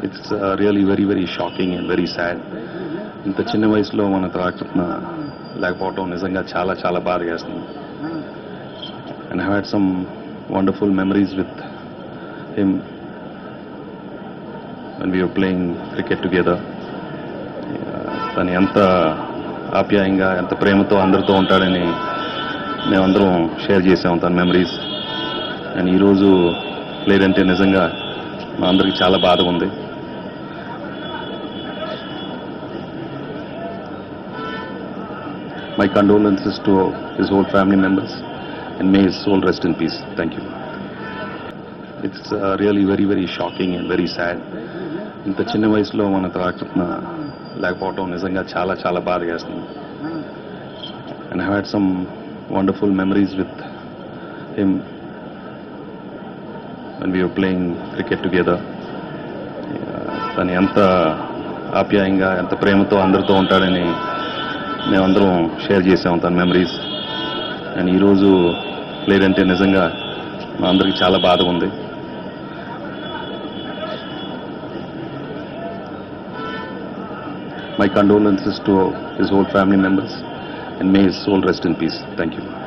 it's really very very shocking and very sad ఇంత చిన్న వయసులో మన తాకట్న లేకపోవటం నిజంగా చాలా చాలా బాధ వేస్తుంది and had some wonderful memories with him and we are playing cricket together తను ఎంత ఆప్యాయంగా ఎంత ప్రేమతో అందరితో ఉంటాడని మేమందరం షేర్ చేసాం తన మెమరీస్ అండ్ ఈరోజు లేదంటే నిజంగా మా అందరికి చాలా బాధగా ఉంది my condolences to his whole family members and may his soul rest in peace thank you it's really very very shocking and very sad ఇంత చిన్న వయసులో మన తాకట్న లేకపోవటం నిజంగా చాలా చాలా బాధ వేస్తుంది and had some wonderful memories with him and we are playing cricket together తను ఎంత ఆప్యాయంగా ఎంత ప్రేమతో అందరితో ఉంటాడని మేమందరం షేర్ చేసాం తన మెమరీస్ అండ్ ఈరోజు లేదంటే నిజంగా మా అందరికి చాలా బాధగా ఉంది my condolences to his whole family members and may his soul rest in peace thank you